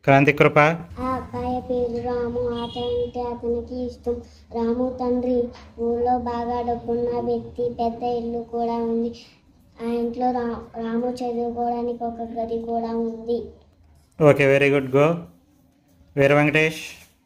క్రాంతి కృప ఆ అబ్బాయి పేరు రాము ఆట అంటే అతనికి ఇష్టం రాము తండ్రి ఊళ్ళో బాగా డబ్బున్న వ్యక్తి పెద్ద ఇల్లు కూడా ఉంది ఆ ఇంట్లో రా రాము చదువుకోవడానికి ఒక గది కూడా ఉంది okay very good go Veera Venkatesh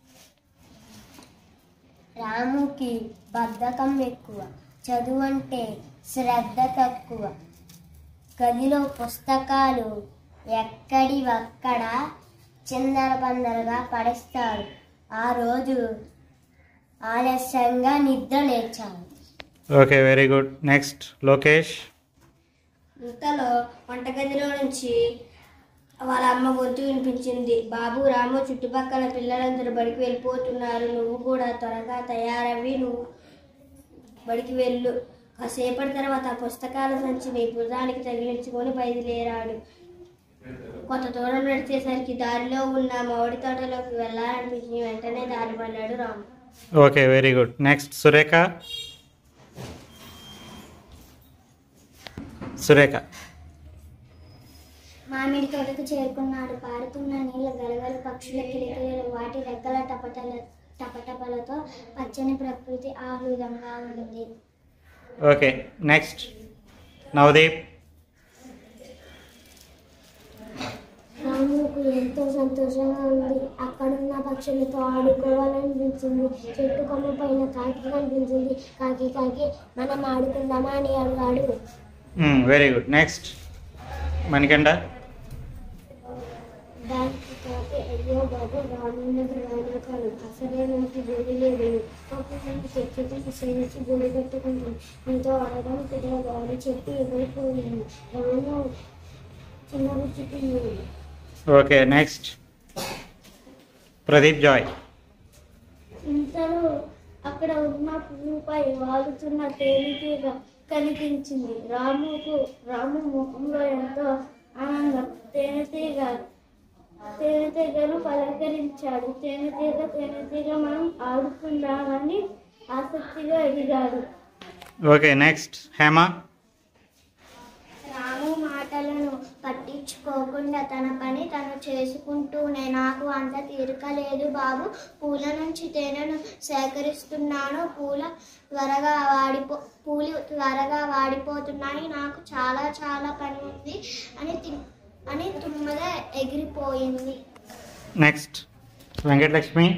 రాముకి బద్ధకం ఎక్కువ చదువు అంటే శ్రద్ధ తక్కువ గదిలో పుస్తకాలు ఎక్కడివక్కడ చిందర బందరగా పడేస్తాడు ఆ రోజు ఆలస్యంగా నిద్ర లేచాడు okay very good next Lokesh ఇంతలో వంటగదిలో నుంచి వాళ్ళ అమ్మ గొంతు వినిపించింది బాబు రాము చుట్టుపక్కల పిల్లలందరూ బడికి వెళ్ళిపోతున్నారు నువ్వు కూడా త్వరగా తయారవి నువ్వు బడికి వెళ్ళు కాసేపటి తర్వాత పుస్తకాల సంచిని భుజానికి తగిలించుకొని బయలుదేరాడు కొంత దూరం నడిచేసరికి దారిలో ఉన్న మామిడి తోటలోకి వెళ్ళాలనిపించి వెంటనే దారి పడ్డాడు Ramu okay very good next Surekha Surekha మామిడి తోటకు చేరుకున్నాడు పారుతున్న నీళ్ళ గలగల పక్షుల కిలకిలలు వాటి రెక్కల టపటల టపటపలతో పచ్చని ప్రకృతి ఆహ్లాదంగా ఉంది ఓకే నెక్స్ట్ నవదీప్ రాముకు ఎంతో సంతోషంగా ఉంది అక్కడున్న పక్షులతో ఆడుకోవాలనిపించింది చెట్టు కొమ్మ పైన కాకి కనిపించింది కాకి కాకి మనం ఆడుకుందామా అని అడిగాడు వెరీ గుడ్ నెక్స్ట్ మణికండ దానికి కాకి అయ్యో బాబు రామున్నది రానకాడు అసలే నాకు జోడి లేదు అప్పుడు నేను చెట్టుకి సేరించి జోడి పెట్టుకుంటాను నీతో ఆడడం కుదరదు అని చెప్పి ఎగిరిపోయింది రాము చిన్న బుచ్చుకున్నాడు ఓకే నెక్స్ట్ ప్రదీప్ జాయ్ ఇంతలో అక్కడ ఉన్న పువ్వుపై వాలుతున్న తేలికీగ కనిపించింది రాముకు రాము ముఖంలో ఎంతో ఆనందం తేనెతీగ తేనెతీగను పలకరించాడు తేనెతీగ తేనెతీగ మనం ఆడుకుందామని ఆసక్తిగా అడిగాడు ఓకే నెక్స్ట్ హేమ రాము మాటలను పట్టించుకోకుండా తన పని తను చేసుకుంటూనే నాకు అంత తీరిక లేదు బాబు పూల నుంచి తేనెను సేకరిస్తున్నాను పూల త్వరగా వాడిపో పూలు త్వరగా వాడిపోతున్నాయి నాకు చాలా చాలా పని ఉంది అని తి- అని తుమ్మద ఎగిరిపోయింది నెక్స్ట్ వెంకటలక్ష్మి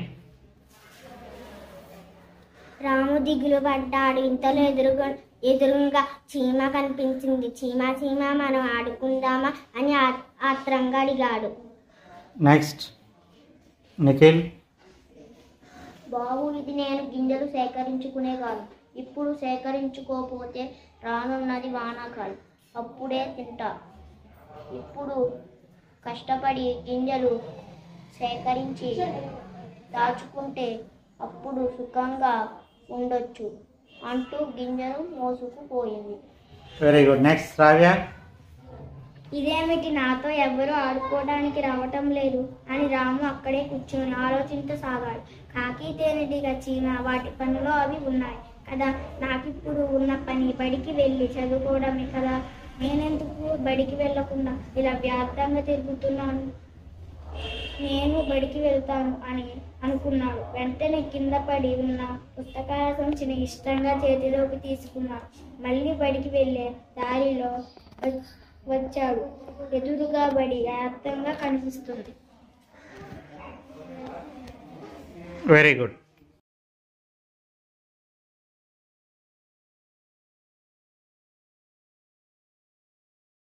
రాము దిగులు పడ్డాడు ఇంతలో ఎదురుగా ఎదురుగా చీమ కనిపించింది చీమ చీమ మనం ఆడుకుందామా అని ఆ- ఆత్రంగా అడిగాడు నెక్స్ట్ నిఖిల్ బాబు ఇది నేను గింజలు సేకరించుకునే కాదు ఇప్పుడు సేకరించుకోకపోతే రానున్నది వానాకాలం అప్పుడే తింటా ఇప్పుడు కష్టపడి గింజలు సేకరించి దాచుకుంటే అప్పుడు సుఖంగా ఉండొచ్చు అంటూ గింజలు మోసుకుపోయింది వెరీ గుడ్ నెక్స్ట్ శ్రావ్య ఇదేమిటి నాతో ఎవరు ఆడుకోవడానికి రావటం లేదు అని రాము అక్కడే కూర్చొని ఆలోచించసాగాడు కాకి తేనెటీగ చీమ వాటి పనిలో అవి ఉన్నాయి కదా నాకిప్పుడు ఉన్న పని బడికి వెళ్ళి చదువుకోవడమే కదా నేనెందుకు బడికి వెళ్ళకుండా ఇలా వ్యర్థంగా తిరుగుతున్నాను నేను బడికి వెళ్తాను అని అనుకున్నాడు వెంటనే కింద పడి ఉన్న పుస్తకాల సంచిని ఇష్టంగా చేతిలోకి తీసుకున్నాడు మళ్ళీ బడికి వెళ్ళే దారిలో వ- వచ్చాడు ఎదురుగా బడి యథార్థంగా కనిపిస్తుంది వెరీ గుడ్